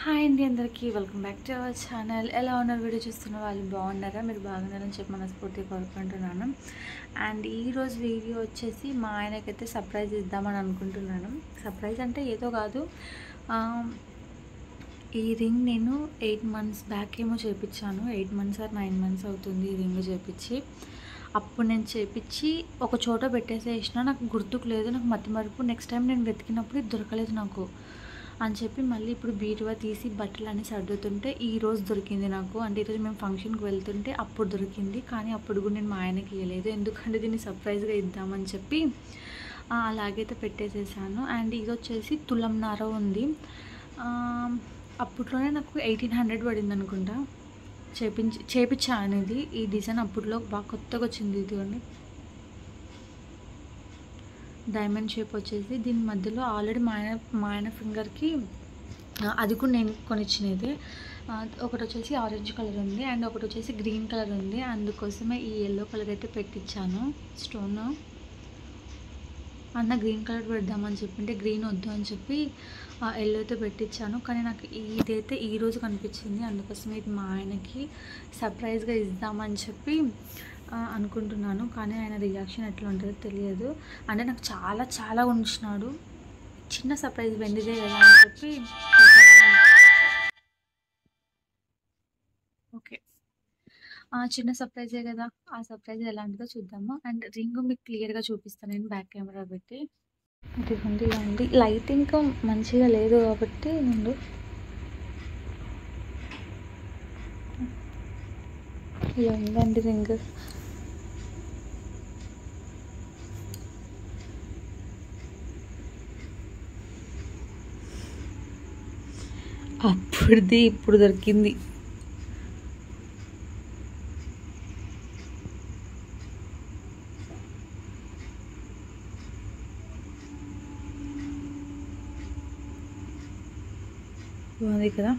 Hi అండి అందరికీ welcome back to our channel ఎలా ఉన్నారు వీడియో చూస్తున్న వాళ్ళు బాగున్నారా మీరు బాగున్నారని చెప్పి మనస్ఫూర్తిగా కోరుకుంటున్నాను అండ్ ఈరోజు వీడియో వచ్చేసి మా ఆయనకైతే సర్ప్రైజ్ ఇద్దామని అనుకుంటున్నాను సర్ప్రైజ్ అంటే ఏదో కాదు ఆ, ఈ రింగ్ నేను ఎయిట్ మంత్స్ బ్యాక్ ఏమో చేపించాను eight months or nine months అవుతుంది ఈ రింగ్ చేపించి అప్పుడు నేను చేపించి ఒక చోట పెట్టేసేసిన నాకు గుర్తుకు లేదు నాకు మతి మరుపు నెక్స్ట్ టైం నేను వెతికినప్పుడు ఇది దొరకలేదు నాకు అని చెప్పి మళ్ళీ ఇప్పుడు బీరువా తీసి బట్టలు అన్ని సర్దుతుంటే ఈ రోజు దొరికింది నాకు అంటే ఈరోజు మేము ఫంక్షన్కి వెళ్తుంటే అప్పుడు దొరికింది కానీ అప్పుడు కూడా నేను మా ఆయనకి ఇవ్వలేదు ఎందుకంటే దీన్ని సర్ప్రైజ్గా ఇద్దామని చెప్పి ఆ, అలాగైతే పెట్టేసేసాను అండ్ ఇది వచ్చేసి తులంనార ఉంది ఆ, అప్పట్లోనే నాకు ఎయిటీన్ హండ్రెడ్ పడింది అనుకుంటా చేపించి చేపించాను ఇది ఈ డిజైన్ అప్పట్లో బాగా కొత్తగా వచ్చింది ఇదిగోండి డైమండ్ షేప్ వచ్చేసి దీని మధ్యలో ఆల్రెడీ మా ఆయన మా ఆయన ఫింగర్కి ఆ, అది కూడా నేను కొనిచ్చినది ఆ, ఒకటి వచ్చేసి ఆరెంజ్ కలర్ ఉంది అండ్ ఒకటి వచ్చేసి గ్రీన్ కలర్ ఉంది అందుకోసమే ఈ ఎల్లో కలర్ అయితే పెట్టించాను స్టోన్ అన్న గ్రీన్ కలర్ పెడదామని చెప్పింటే గ్రీన్ వద్దు అని చెప్పి ఎల్లో అయితే పెట్టించాను కానీ నాకు ఇదైతే ఈ రోజు కనిపించింది అందుకోసమే ఇది మా ఆయనకి సర్ప్రైజ్గా ఇద్దామని చెప్పి ఆ, అనుకుంటున్నాను కానీ ఆయన రియాక్షన్ ఎట్లా ఉంటుందో తెలియదు అంటే నాకు చాలా చాలా ఉంచినాడు చిన్న సర్ప్రైజ్ వెండిదే కదా అని చెప్పి ఓకే ఆ చిన్న సర్ప్రైజే కదా ఆ సర్ప్రైజ్ ఎలాంటిదో చూద్దాము అండ్ రింగ్ మీకు క్లియర్గా చూపిస్తాను నేను బ్యాక్ కెమెరా పెట్టి ఇదిగోండి ఇలా ఉంది లైట్ ఇంకా మంచిగా లేదు కాబట్టి ముందు ఇలా ఉందండి రింగ్ అప్పుడుది ఇప్పుడు దొరికింది బాగుంది కదా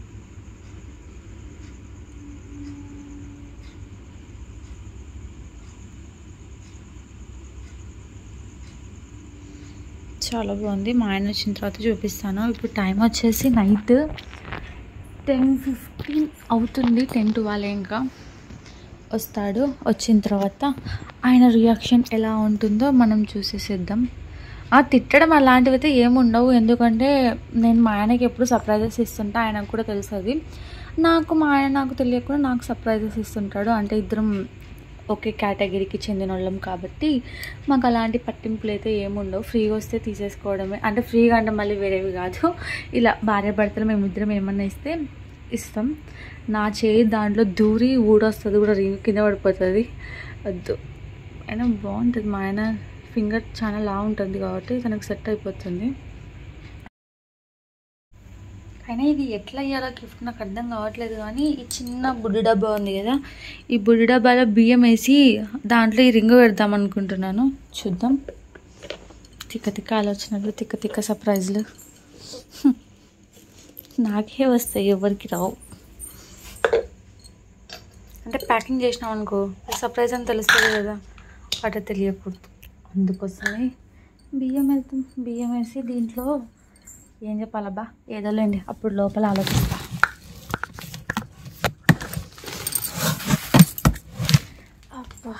చాలా బాగుంది మా ఆయన వచ్చిన తర్వాత చూపిస్తాను ఇప్పుడు టైం వచ్చేసి నైట్ టెన్ ఫిఫ్టీన్ అవుతుంది టెన్ ట్వెల్వ్ ఇంకా వస్తాడు వచ్చిన తర్వాత ఆయన రియాక్షన్ ఎలా ఉంటుందో మనం చూసేసేద్దాం ఆ తిట్టడం అలాంటివి అయితే ఏముండవు ఎందుకంటే నేను మా ఆయనకి ఎప్పుడు సర్ప్రైజెస్ ఇస్తుంటా ఆయనకు కూడా తెలుస్తుంది నాకు మా ఆయన నాకు తెలియకుండా నాకు సర్ప్రైజెస్ ఇస్తుంటాడు అంటే ఇద్దరం ఒకే కేటగిరీకి చెందిన వాళ్ళం కాబట్టి మాకు అలాంటి పట్టింపులు అయితే ఏముండవు ఫ్రీగా వస్తే తీసేసుకోవడమే అంటే ఫ్రీగా అంటే మళ్ళీ వేరేవి కాదు ఇలా భార్య భర్తలు మేమిద్దరం ఏమన్నా ఇస్తే ఇస్తాం నా చేయి దాంట్లో దూరి ఊడొస్తుంది కూడా రింగ్ కింద పడిపోతుంది వద్దు అయినా బాగుంటుంది మా ఆయన ఫింగర్ చాలా లా ఉంటుంది కాబట్టి తనకు సెట్ అయిపోతుంది అయినా ఇది ఎట్లా అయ్యాలో గిఫ్ట్ నాకు అర్థం కావట్లేదు కానీ ఈ చిన్న బుడ్డి డబ్బా ఉంది కదా ఈ బుడ్డి డబ్బాలో బియ్యం వేసి దాంట్లో ఈ రింగ్ పెడదాం అనుకుంటున్నాను చూద్దాం తిక్క తిక్క ఆలోచనలు తిక్క తిక్క సర్ప్రైజ్లు హ్మ్. నాకే వస్తాయి ఎవరికి రావు అంటే ప్యాకింగ్ చేసినాం అనుకో సర్ప్రైజ్ అని తెలుస్తుంది కదా అట తెలియకూడదు అందుకోసమే బియ్యం వెళ్తాం బియ్యం వేసి దీంట్లో ఏం చెప్పాలబ్బా ఏదోలేండి అప్పుడు లోపల ఆలోచిస్తా అబ్బా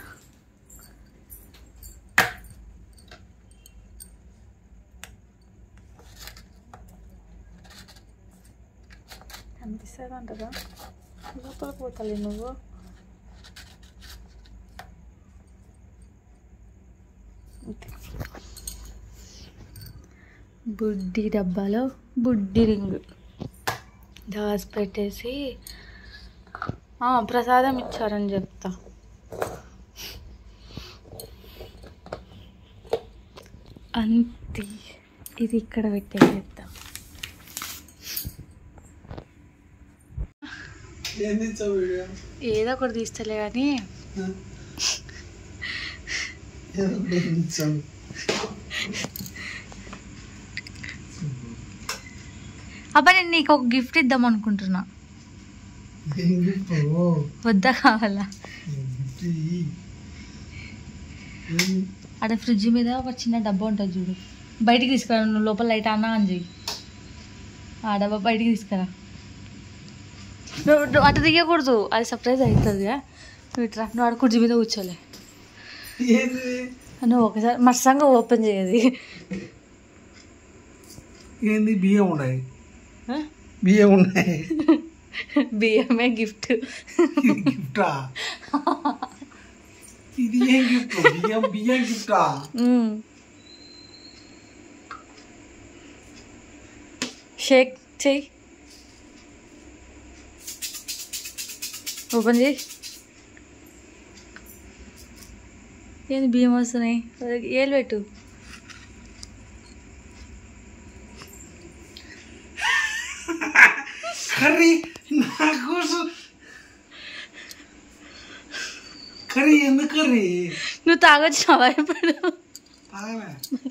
కనిపిస్తుంది అంటదా లోపల పోతాలి నువ్వు అంతే. బుడ్డి డబ్బాలో బుడ్డి రింగ్ దాసి పెట్టేసి ఆ, ప్రసాదం ఇచ్చారని చెప్తా అంతే ఇది ఇక్కడ పెట్టేసేద్దాం ఏం తెచ్చావు వీడియో ఏదో ఒకటి తీస్తలే కానీ ఏం తెచ్చావు అబ్బా నేను నీకు ఒక గిఫ్ట్ ఇద్దాం అనుకుంటున్నా ఏం చెప్పావు వద్దా కావాలా గిఫ్ట్ ఇయ్యి. ఏం అక్కడ ఫ్రిడ్జ్ మీద ఒక చిన్న డబ్బా ఉంటుంది చూడు బయటికి తీసుకురా నువ్వు లోపల లైట్ అన్నా అని చెయ్యి ఆ డబ్బా బయటికి తీసుకురా నువ్వు నువ్వు అటు దిగకూడదు అది సర్ప్రైజ్ అవుతుంది నువ్వు ఇట్రా నువ్వు ఆడ కుర్చీ మీద కూర్చోలే ఏంది నువ్వు ఒకసారి మత్సంగా ఓపెన్ చేయది ఏంది బియ్యం ఉన్నాయి బియ్యం ఉన్నాయి బియ్యమే గిఫ్ట్ గిఫ్టా ఇది ఏం గిఫ్ట్ బియ్యం బియ్యం గిఫ్టా షేక్ చెయ్యి ఓపెన్ చేయి ఏంది బియ్యం వస్తున్నాయి ఏలు పెట్టు కర్రీ నా కోసం కర్రీ ఎందుకు కర్రీ నువ్వు తాగొచ్చినావా ఇప్పుడు తాగలే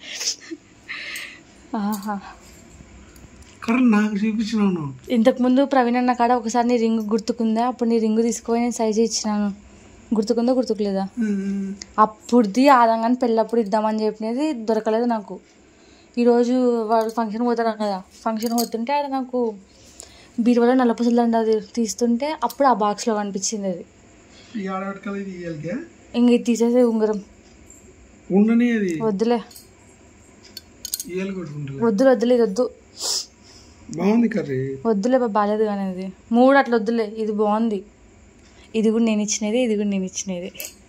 ఆహా కర్రీ నాకు చూపించినాను ఇంతకుముందు ప్రవీణ్ అన్న కాడ ఒకసారి నీ రింగ్ గుర్తుకుందా అప్పుడు నీ రింగ్ తీసుకొని నేను సైజ్ ఇచ్చినాను గుర్తుకుందా గుర్తుకులేదా అప్పుడుది ఆదంగాని పెళ్ళప్పుడు ఇద్దామని చెప్పినది దొరకలేదు నాకు ఈరోజు వాళ్ళు ఫంక్షన్ పోతారు కదా ఫంక్షన్ పోతుంటే ఆడ నాకు బీరువాలో నల్లపూసల దండ అది తీస్తుంటే అప్పుడు ఆ బాక్స్లో కనిపించింది అది ఈ ఆడబెట్టుకోవాలి ఇది ఇయ్యాలికే ఇంక ఇది తీసేసే ఉంగరం ఉండని అది వద్దులే ఇయ్యాలి కొట్టుకుంటుంది వద్దులే వద్దులే ఇది వద్దు బాగుంది కర్రీ వద్దులే బా- బాలేదు కానీ ఇది మూడు అట్లా వద్దులే ఇది బాగుంది ఇది కూడా నేను ఇచ్చినది ఇది కూడా నేను ఇచ్చినది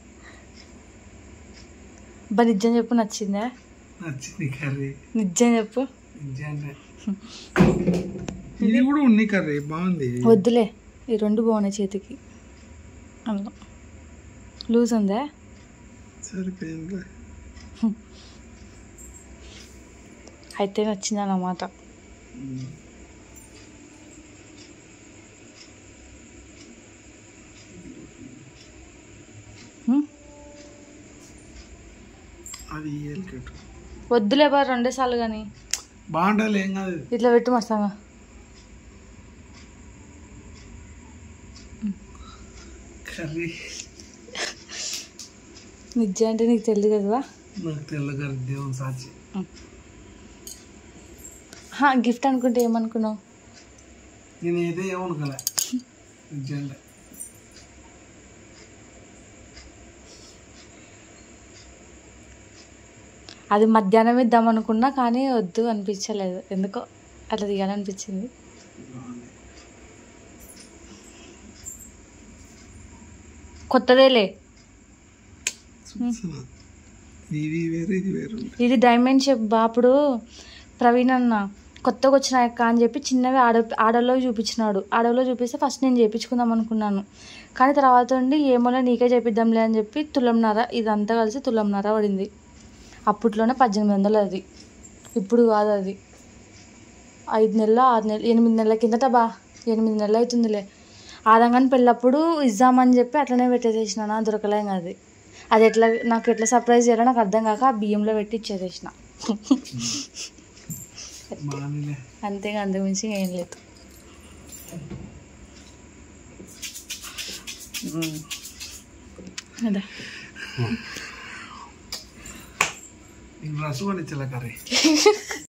బా నిజం చెప్పు నచ్చిందా నచ్చింది కర్రీ నిజం చెప్పు నిజంగా ఇది కూడా ఉంది కర్రీ బాగుంది వద్దులే ఈ రెండు బాగున్నాయి చేతికి అందులో లూజ్ ఉందా సరిపోయింది అయితే నచ్చింది అన్నమాట హ్మ్? అది ఇయ్యాలి కట్టు వద్దులే బా రెండే సార్లు కానీ బాగుండాలి ఏం కాదు ఇట్లా పెట్టు మస్తాగా కర్రీ నిజం అంటే నీకు తెలియదు కదా నాకు తెల్ల కర్రీ దేవుని సాచి గిఫ్ట్ అనుకుంటే ఏమనుకున్నావు నేను ఏదో ఏమనుకోలే నిజంగా అది మధ్యాహ్నం ఇద్దాం అనుకున్నా కానీ వద్దు అనిపించలేదు ఎందుకో అట్లా తీయాలనిపించింది బాగుంది కొత్తదేలే చూస్తున్నా ఇది వేరు ఇది వేరు ఉంది. ఇది డైమండ్ షేప్ బా అప్పుడు ప్రవీణ్ అన్న కొత్తగా వచ్చిన అక్క అని చెప్పి చిన్నవి ఆడ ఆడలో చూపించినాడు ఆడలో చూపిస్తే ఫస్ట్ నేను చేయించుకుందాం అనుకున్నాను కానీ తర్వాత ఉండి ఏమోలే నీకే చేపిద్దాంలే అని చెప్పి తులంన్నర ఇదంతా కలిసి తులంన్నర పడింది అప్పట్లోనే పద్దెనిమిది వందలు అది ఇప్పుడు కాదు అది ఐదు నెలల ఆరు నెలలు ఎనిమిది నెలల కిందట బా ఎనిమిది నెలలు అవుతుందిలే ఆదంగాని పెళ్ళప్పుడు ఇద్దామని చెప్పి అట్లనే పెట్టేసేసిన దొరకలే ఇంకా అది అది ఎట్లా నాకు ఎట్లా సర్ప్రైజ్ చేయాలో నాకు అర్థం కాక ఆ బియ్యంలో పెట్టి ఇచ్చేసేసిన బాగానే అంతేగా అంతకుమించి ఏం లేదు అదా నీకు రసం అని కర్రీ